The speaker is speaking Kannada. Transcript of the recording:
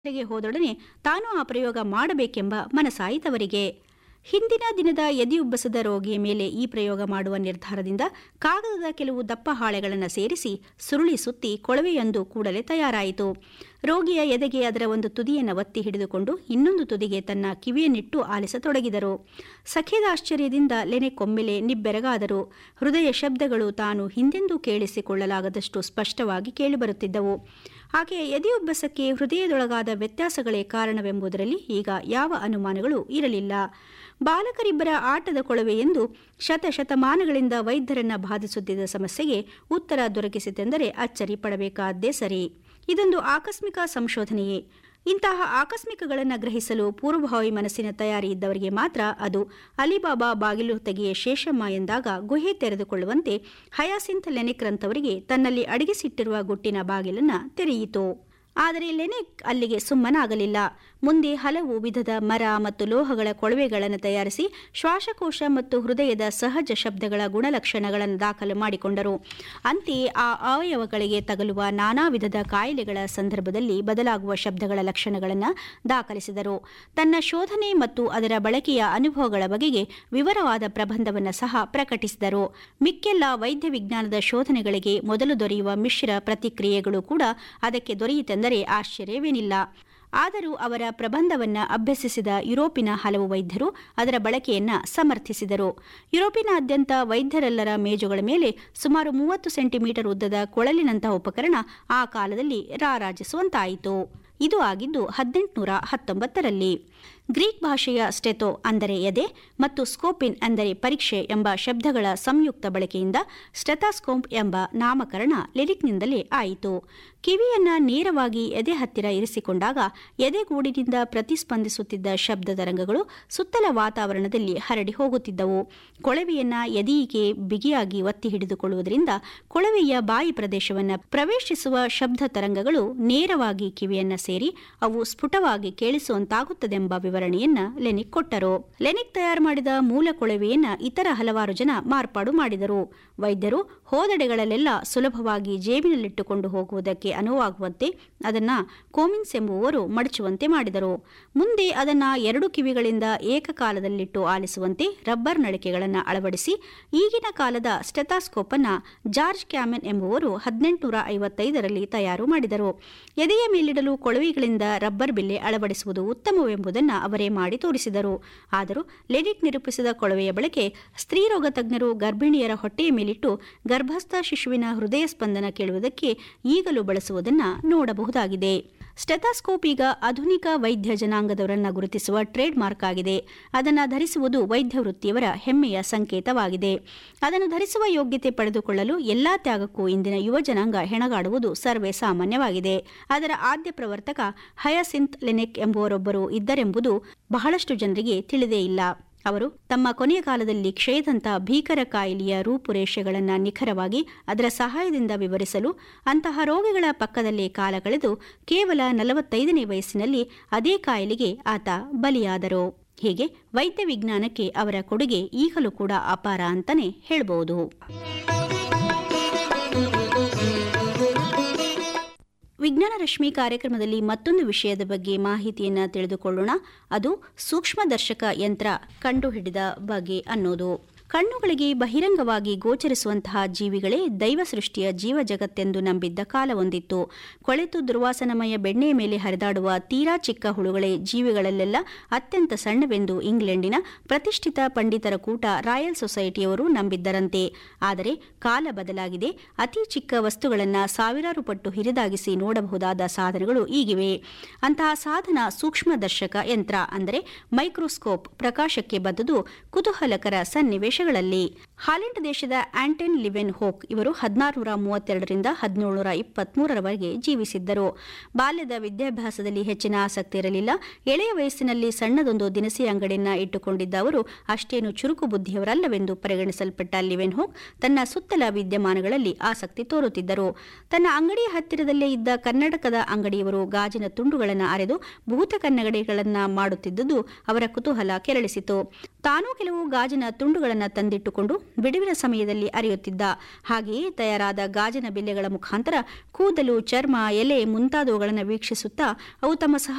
ಗೆ ಹೋದೊಡನೆ ತಾನೂ ಆ ಪ್ರಯೋಗ ಮಾಡಬೇಕೆಂಬ ಮನಸಾಯಿತವರಿಗೆ ಹಿಂದಿನ ದಿನದ ಎದೆಯುಬ್ಬಸದ ರೋಗಿಯ ಮೇಲೆ ಈ ಪ್ರಯೋಗ ಮಾಡುವ ನಿರ್ಧಾರದಿಂದ ಕಾಗದದ ಕೆಲವು ದಪ್ಪ ಹಾಳೆಗಳನ್ನು ಸೇರಿಸಿ ಸುರುಳಿ ಸುತ್ತಿ ಕೊಳವೆಯೊಂದು ಕೂಡಲೇ ತಯಾರಾಯಿತು ರೋಗಿಯ ಎದೆಗೆ ಅದರ ಒಂದು ತುದಿಯನ್ನು ಒತ್ತಿ ಹಿಡಿದುಕೊಂಡು ಇನ್ನೊಂದು ತುದಿಗೆ ತನ್ನ ಕಿವಿಯನ್ನಿಟ್ಟು ಆಲಿಸತೊಡಗಿದರು ಸಖೇದ ಆಶ್ಚರ್ಯದಿಂದ ಲೆನೆಕ್ಕೊಮ್ಮೆಲೆ ನಿಬ್ಬೆರಗಾದರು ಹೃದಯ ಶಬ್ದಗಳು ತಾನು ಹಿಂದೆಂದೂ ಕೇಳಿಸಿಕೊಳ್ಳಲಾಗದಷ್ಟು ಸ್ಪಷ್ಟವಾಗಿ ಕೇಳಿಬರುತ್ತಿದ್ದವು ಹಾಗೆಯೇ ಎದೆಯುಬ್ಬಸಕ್ಕೆ ಹೃದಯದೊಳಗಾದ ವ್ಯತ್ಯಾಸಗಳೇ ಕಾರಣವೆಂಬುದರಲ್ಲಿ ಈಗ ಯಾವ ಅನುಮಾನಗಳು ಇರಲಿಲ್ಲ ಬಾಲಕರಿಬ್ಬರ ಆಟದ ಕೊಳವೆ ಎಂದು ಶತಶತಮಾನಗಳಿಂದ ವೈದ್ಯರನ್ನ ಬಾಧಿಸುತ್ತಿದ್ದ ಸಮಸ್ಯೆಗೆ ಉತ್ತರ ದೊರಕಿಸಿತೆಂದರೆ ಅಚ್ಚರಿ ಪಡಬೇಕಾದ್ದೇ ಸರಿ ಇದೊಂದು ಆಕಸ್ಮಿಕ ಸಂಶೋಧನೆಯೇ ಇಂತಹ ಆಕಸ್ಮಿಕಗಳನ್ನು ಗ್ರಹಿಸಲು ಪೂರ್ವಭಾವಿ ಮನಸ್ಸಿನ ತಯಾರಿ ಇದ್ದವರಿಗೆ ಮಾತ್ರ ಅದು ಅಲಿಬಾಬಾ ಬಾಗಿಲು ತೆಗೆಯ ಶೇಷಮ್ಮ ಎಂದಾಗ ಗುಹೆ ತೆರೆದುಕೊಳ್ಳುವಂತೆ ಹಯಾಸಿಂತ್ ಲೆನೆಕ್ರಂತವರಿಗೆ ತನ್ನಲ್ಲಿ ಅಡಗಿಸಿಟ್ಟಿರುವ ಗುಟ್ಟಿನ ಬಾಗಿಲನ್ನು ತೆರೆಯಿತು ಆದರೆ ಲೆನೆಕ್ ಅಲ್ಲಿಗೆ ಸುಮ್ಮನಾಗಲಿಲ್ಲ ಮುಂದೆ ಹಲವು ವಿಧದ ಮರ ಮತ್ತು ಲೋಹಗಳ ಕೊಳವೆಗಳನ್ನು ತಯಾರಿಸಿ ಶ್ವಾಸಕೋಶ ಮತ್ತು ಹೃದಯದ ಸಹಜ ಶಬ್ದಗಳ ಗುಣಲಕ್ಷಣಗಳನ್ನು ದಾಖಲು ಮಾಡಿಕೊಂಡರು ಅಂತೆಯೇ ಆ ಅವಯವಗಳಿಗೆ ತಗಲುವ ನಾನಾ ವಿಧದ ಕಾಯಿಲೆಗಳ ಸಂದರ್ಭದಲ್ಲಿ ಬದಲಾಗುವ ಶಬ್ದಗಳ ಲಕ್ಷಣಗಳನ್ನು ದಾಖಲಿಸಿದರು ತನ್ನ ಶೋಧನೆ ಮತ್ತು ಅದರ ಬಳಕೆಯ ಅನುಭವಗಳ ಬಗೆಗೆ ವಿವರವಾದ ಪ್ರಬಂಧವನ್ನು ಸಹ ಪ್ರಕಟಿಸಿದರು ಮಿಕ್ಕೆಲ್ಲ ವೈದ್ಯ ವಿಜ್ಞಾನದ ಶೋಧನೆಗಳಿಗೆ ಮೊದಲು ದೊರೆಯುವ ಮಿಶ್ರ ಪ್ರತಿಕ್ರಿಯೆಗಳು ಕೂಡ ಅದಕ್ಕೆ ದೊರೆಯಿತೆಂದರೆ ಆಶ್ಚರ್ಯವೇನಿಲ್ಲ ಆದರೂ ಅವರ ಪ್ರಬಂಧವನ್ನು ಅಭ್ಯಸಿಸಿದ ಯುರೋಪಿನ ಹಲವು ವೈದ್ಯರು ಅದರ ಬಳಕೆಯನ್ನ ಸಮರ್ಥಿಸಿದರು ಯುರೋಪಿನಾದ್ಯಂತ ವೈದ್ಯರೆಲ್ಲರ ಮೇಜುಗಳ ಮೇಲೆ ಸುಮಾರು ಮೂವತ್ತು ಸೆಂಟಿಮೀಟರ್ ಉದ್ದದ ಕೊಳಲಿನಂತಹ ಉಪಕರಣ ಆ ಕಾಲದಲ್ಲಿ ರಾರಾಜಿಸುವಂತಾಯಿತು ಇದು ಆಗಿದ್ದು ಹದಿನೆಂಟುನೂರ ಹತ್ತೊಂಬತ್ತರಲ್ಲಿ ಗ್ರೀಕ್ ಭಾಷೆಯ ಸ್ಟೆತೋ ಅಂದರೆ ಎದೆ ಮತ್ತು ಸ್ಕೋಪಿನ್ ಅಂದರೆ ಪರೀಕ್ಷೆ ಎಂಬ ಶಬ್ದಗಳ ಸಂಯುಕ್ತ ಬಳಕೆಯಿಂದ ಸ್ಟೆಥಾಸ್ಕೋಪ್ ಎಂಬ ನಾಮಕರಣ ಲೆರಿಕ್ನಿಂದಲೇ ಆಯಿತು ಕಿವಿಯನ್ನ ನೇರವಾಗಿ ಎದೆ ಹತ್ತಿರ ಇರಿಸಿಕೊಂಡಾಗ ಎದೆಗೂಡಿನಿಂದ ಪ್ರತಿಸ್ಪಂದಿಸುತ್ತಿದ್ದ ಶಬ್ದ ತರಂಗಗಳು ಸುತ್ತಲ ವಾತಾವರಣದಲ್ಲಿ ಹರಡಿ ಹೋಗುತ್ತಿದ್ದವು ಕೊಳವೆಯನ್ನ ಎದೆಯಿಗೆ ಬಿಗಿಯಾಗಿ ಒತ್ತಿ ಹಿಡಿದುಕೊಳ್ಳುವುದರಿಂದ ಕೊಳವೆಯ ಬಾಯಿ ಪ್ರದೇಶವನ್ನು ಪ್ರವೇಶಿಸುವ ಶಬ್ದ ತರಂಗಗಳು ನೇರವಾಗಿ ಕಿವಿಯನ್ನ ಸೇರಿ ಅವು ಸ್ಫುಟವಾಗಿ ಕೇಳಿಸುವಂತಾಗುತ್ತದೆಂಬ ವಿವರಣೆಯನ್ನ ಲೆನಿಕ್ ಕೊಟ್ಟರು ಲೆನಿಕ್ ತಯಾರು ಮಾಡಿದ ಮೂಲ ಕೊಳವೆಯನ್ನ ಇತರ ಹಲವಾರು ಜನ ಮಾರ್ಪಾಡು ಮಾಡಿದರು ವೈದ್ಯರು ಹೋದೆಡೆಗಳಲ್ಲೆಲ್ಲ ಸುಲಭವಾಗಿ ಜೇಬಿನಲ್ಲಿಟ್ಟುಕೊಂಡು ಹೋಗುವುದಕ್ಕೆ ಅನುವಾಗುವಂತೆ ಅದನ್ನ ಕೋಮಿನ್ಸ್ ಎಂಬುವವರು ಮಡಚುವಂತೆ ಮಾಡಿದರು ಮುಂದೆ ಅದನ್ನ ಎರಡು ಕಿವಿಗಳಿಂದ ಏಕಕಾಲದಲ್ಲಿಟ್ಟು ಆಲಿಸುವಂತೆ ರಬ್ಬರ್ ನಳಿಕೆಗಳನ್ನು ಅಳವಡಿಸಿ ಈಗಿನ ಕಾಲದ ಸ್ಟೆಥಾಸ್ಕೋಪ್ ಅನ್ನ ಜಾರ್ಜ್ ಕ್ಯಾಮೆನ್ ಎಂಬುವರು ಹದಿನೆಂಟುನೂರ ಐವತ್ತೈದರಲ್ಲಿ ತಯಾರು ಮಾಡಿದರು ಎದೆಯ ಮೇಲಿಡಲು ಕೊಳವೆಗಳಿಂದ ರಬ್ಬರ್ ಬಿಲ್ಲೆ ಅಳವಡಿಸುವುದು ಉತ್ತಮವೆಂಬುದನ್ನು ಅವರೇ ಮಾಡಿ ತೋರಿಸಿದರು ಆದರೂ ಲೆನಿಕ್ ನಿರೂಪಿಸಿದ ಕೊಳವೆಯ ಬಳಕೆ ಸ್ತ್ರೀರೋಗ ತಜ್ಞರು ಗರ್ಭಿಣಿಯರ ಹೊಟ್ಟೆಯ ಮೇಲಿಟ್ಟು ಗರ್ಭಸ್ಥ ಶಿಶುವಿನ ಹೃದಯ ಸ್ಪಂದನ ಕೇಳುವುದಕ್ಕೆ ಈಗಲೂ ಬಳಸುವುದನ್ನು ನೋಡಬಹುದಾಗಿದೆ ಸ್ಟೆಥಾಸ್ಕೋಪ್ ಈಗ ಆಧುನಿಕ ವೈದ್ಯ ಜನಾಂಗದವರನ್ನ ಗುರುತಿಸುವ ಟ್ರೇಡ್ ಮಾರ್ಕ್ ಆಗಿದೆ ಅದನ್ನು ಧರಿಸುವುದು ವೈದ್ಯ ವೃತ್ತಿಯವರ ಹೆಮ್ಮೆಯ ಸಂಕೇತವಾಗಿದೆ ಅದನ್ನು ಧರಿಸುವ ಯೋಗ್ಯತೆ ಪಡೆದುಕೊಳ್ಳಲು ಎಲ್ಲಾ ತ್ಯಾಗಕ್ಕೂ ಇಂದಿನ ಯುವ ಜನಾಂಗ ಹೆಣಗಾಡುವುದು ಸರ್ವೇ ಸಾಮಾನ್ಯವಾಗಿದೆ ಅದರ ಆದ್ಯ ಪ್ರವರ್ತಕ ಹಯಸಿಂತ್ ಲೆನೆಕ್ ಎಂಬುವರೊಬ್ಬರು ಇದ್ದರೆಂಬುದು ಬಹಳಷ್ಟು ಜನರಿಗೆ ತಿಳಿದೇ ಇಲ್ಲ ಅವರು ತಮ್ಮ ಕೊನೆಯ ಕಾಲದಲ್ಲಿ ಕ್ಷಯದಂಥ ಭೀಕರ ಕಾಯಿಲೆಯ ರೂಪುರೇಷೆಗಳನ್ನು ನಿಖರವಾಗಿ ಅದರ ಸಹಾಯದಿಂದ ವಿವರಿಸಲು ಅಂತಹ ರೋಗಿಗಳ ಪಕ್ಕದಲ್ಲೇ ಕಾಲ ಕಳೆದು ಕೇವಲ ನಲವತ್ತೈದನೇ ವಯಸ್ಸಿನಲ್ಲಿ ಅದೇ ಕಾಯಿಲೆಗೆ ಆತ ಬಲಿಯಾದರು ಹೀಗೆ ವೈದ್ಯ ವಿಜ್ಞಾನಕ್ಕೆ ಅವರ ಕೊಡುಗೆ ಈಗಲೂ ಕೂಡ ಅಪಾರ ಅಂತಾನೆ ಹೇಳ್ಬೋದು ವಿಜ್ಞಾನ ರಶ್ಮಿ ಕಾರ್ಯಕ್ರಮದಲ್ಲಿ ಮತ್ತೊಂದು ವಿಷಯದ ಬಗ್ಗೆ ಮಾಹಿತಿಯನ್ನು ತಿಳಿದುಕೊಳ್ಳೋಣ ಅದು ಸೂಕ್ಷ್ಮದರ್ಶಕ ಯಂತ್ರ ಕಂಡುಹಿಡಿದ ಬಗ್ಗೆ ಅನ್ನೋದು ಕಣ್ಣುಗಳಿಗೆ ಬಹಿರಂಗವಾಗಿ ಗೋಚರಿಸುವಂತಹ ಜೀವಿಗಳೇ ದೈವ ಸೃಷ್ಟಿಯ ಜೀವ ಜಗತ್ತೆಂದು ನಂಬಿದ್ದ ಕಾಲವೊಂದಿತ್ತು ಕೊಳೆತು ದುರ್ವಾಸನಮಯ ಬೆಣ್ಣೆಯ ಮೇಲೆ ಹರಿದಾಡುವ ತೀರಾ ಚಿಕ್ಕ ಹುಳುಗಳೇ ಜೀವಿಗಳಲ್ಲೆಲ್ಲ ಅತ್ಯಂತ ಸಣ್ಣವೆಂದು ಇಂಗ್ಲೆಂಡಿನ ಪ್ರತಿಷ್ಠಿತ ಪಂಡಿತರ ಕೂಟ ರಾಯಲ್ ಸೊಸೈಟಿಯವರು ನಂಬಿದ್ದರಂತೆ ಆದರೆ ಕಾಲ ಬದಲಾಗಿದೆ ಅತಿ ಚಿಕ್ಕ ವಸ್ತುಗಳನ್ನು ಸಾವಿರಾರು ಪಟ್ಟು ಹಿರಿದಾಗಿಸಿ ನೋಡಬಹುದಾದ ಸಾಧನಗಳು ಈಗಿವೆ ಅಂತಹ ಸಾಧನ ಸೂಕ್ಷ್ಮದರ್ಶಕ ಯಂತ್ರ ಅಂದರೆ ಮೈಕ್ರೋಸ್ಕೋಪ್ ಪ್ರಕಾಶಕ್ಕೆ ಬಂದುದು ಕುತೂಹಲಕರ ಸನ್ನಿವೇಶ ಹಾಲೆಂಡ್ ದೇಶದ ಆಂಟೆನ್ ಲಿವೆನ್ ಹೋಕ್ ಇವರು ಹದಿನಾರುನೂರ ಮೂವತ್ತೆರಡರಿಂದ ಹದಿನೇಳುನೂರ ಇಪ್ಪತ್ಮೂರರವರೆಗೆ ಜೀವಿಸಿದ್ದರು ಬಾಲ್ಯದ ವಿದ್ಯಾಭ್ಯಾಸದಲ್ಲಿ ಹೆಚ್ಚಿನ ಆಸಕ್ತಿ ಇರಲಿಲ್ಲ ಎಳೆಯ ವಯಸ್ಸಿನಲ್ಲಿ ಸಣ್ಣದೊಂದು ದಿನಸಿ ಅಂಗಡಿಯನ್ನ ಇಟ್ಟುಕೊಂಡಿದ್ದ ಅವರು ಅಷ್ಟೇನು ಚುರುಕು ಬುದ್ಧಿಯವರಲ್ಲವೆಂದು ಪರಿಗಣಿಸಲ್ಪಟ್ಟ ಲಿವೆನ್ ಹೋಕ್ ತನ್ನ ಸುತ್ತಲ ವಿದ್ಯಮಾನಗಳಲ್ಲಿ ಆಸಕ್ತಿ ತೋರುತ್ತಿದ್ದರು ತನ್ನ ಅಂಗಡಿಯ ಹತ್ತಿರದಲ್ಲೇ ಇದ್ದ ಕನ್ನಡಕದ ಅಂಗಡಿಯವರು ಗಾಜಿನ ತುಂಡುಗಳನ್ನು ಅರೆದು ಭೂತ ಕನ್ನಡಿಗಳನ್ನು ಮಾಡುತ್ತಿದ್ದುದು ಅವರ ಕುತೂಹಲ ಕೆರಳಿಸಿತು ತಾನೂ ಕೆಲವು ಗಾಜಿನ ತುಂಡುಗಳನ್ನು ತಂದಿಟ್ಟುಕೊಂಡು ಬಿಡುವಿನ ಸಮಯದಲ್ಲಿ ಅರಿಯುತ್ತಿದ್ದ ಹಾಗೆಯೇ ತಯಾರಾದ ಗಾಜಿನ ಬಿಲ್ಲೆಗಳ ಮುಖಾಂತರ ಕೂದಲು ಚರ್ಮ ಎಲೆ ಮುಂತಾದವುಗಳನ್ನು ವೀಕ್ಷಿಸುತ್ತಾ ಅವು ತಮ್ಮ ಸಹ